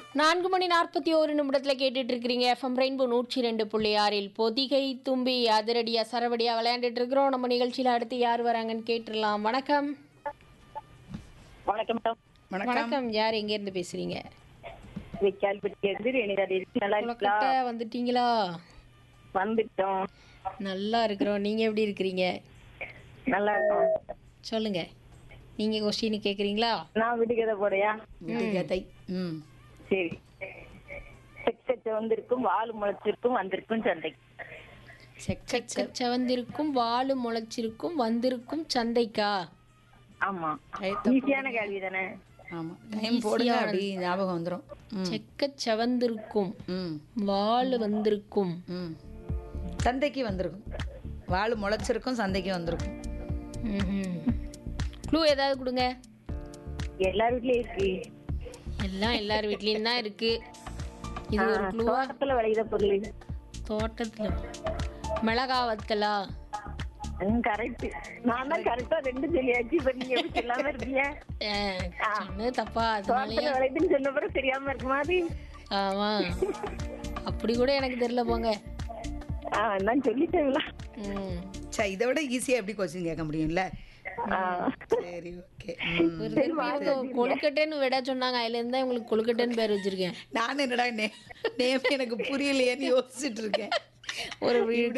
நான்கு மணி நாற்பத்தி ஒரு நிமிடத்துல கேட்டுட்டு இருக்கிறீங்க எஃப்எம் ரெயின்போ நூற்றி ரெண்டு புள்ளி ஆறில் பொதிகை தும்பி அதிரடியா சரவடியா விளையாண்டுட்டு இருக்கிறோம் நம்ம நிகழ்ச்சியில அடுத்து யார் வராங்கன்னு கேட்டுடலாம் வணக்கம் வணக்கம் மேடம் வணக்கம் வணக்கம் யார் எங்க இருந்து பேசுறீங்க விக்கால்பட்டி இருந்து ரேணிகாடி இருக்கு நல்லா இருக்கீங்களா உலகட்ட வந்துட்டீங்களா வந்துட்டோம் நல்லா இருக்கிறோம் நீங்க எப்படி இருக்கிறீங்க நல்லா இருக்கும் சொல்லுங்க நீங்க கொஸ்டின் கேக்குறீங்களா நான் விடுகதை போடையா விடுகதை ம் சரி செக்ஸச்ச வந்திருக்கும் வால் முளைச்சிருக்கும் வந்திருக்கும் சந்தைக்கு செக்க செவந்திருக்கும் வாலு முளைச்சிருக்கும் வந்திருக்கும் சந்தைக்கா ஆமா கைத்த ஈஸியான கேள்வி தானே ஆமா டைம் போடுங்க அப்படி ஞாபகம் வந்துரும் ம் செக்க செவந்திருக்கும் ம் வாலு வந்திருக்கும் ம் சந்தைக்கு வந்திருக்கும் வாள் முளைச்சிருக்கும் சந்தைக்கு வந்திருக்கும் க்ளூ ஏதாவது கொடுங்க எல்லார் வீட்லயும் இருக்கு எல்லாம் எல்லார் வீட்லயும் தான் இருக்கு இது ஒரு க்ளூவா தோட்டத்துல விளையுத பொருள் தோட்டத்துல மிளகா வத்தலா கரெக்ட் நான் தான் கரெக்டா ரெண்டு சொல்லியாச்சு இப்ப நீங்க எப்படி சொல்லாம இருக்கீங்க அஹ், சொன்னது தப்பா அதனாலயா தோட்டத்துல விளையுதுன்னு சொன்ன பிறகு தெரியாம இருக்குமா அது ஆமா அப்படி கூட எனக்கு தெரியல போங்க ஆ நான் சொல்லிட்டேங்களா ம். சே இதை விட ஈஸியா எப்படி கொஸ்டின் கேட்க முடியும்ல ஆ. சரி ஓகே ஒரு திருப்பி இவங்க கொழுக்கட்டைன்னு விட சொன்னாங்க அதுல இருந்தா உங்களுக்கு கொழுக்கட்டைன்னு பேர் வச்சிருக்கேன் நான் என்னடா நே நேம் எனக்கு புரியலையேன்னு யோசிச்சுட்டு இருக்கேன் ஒரு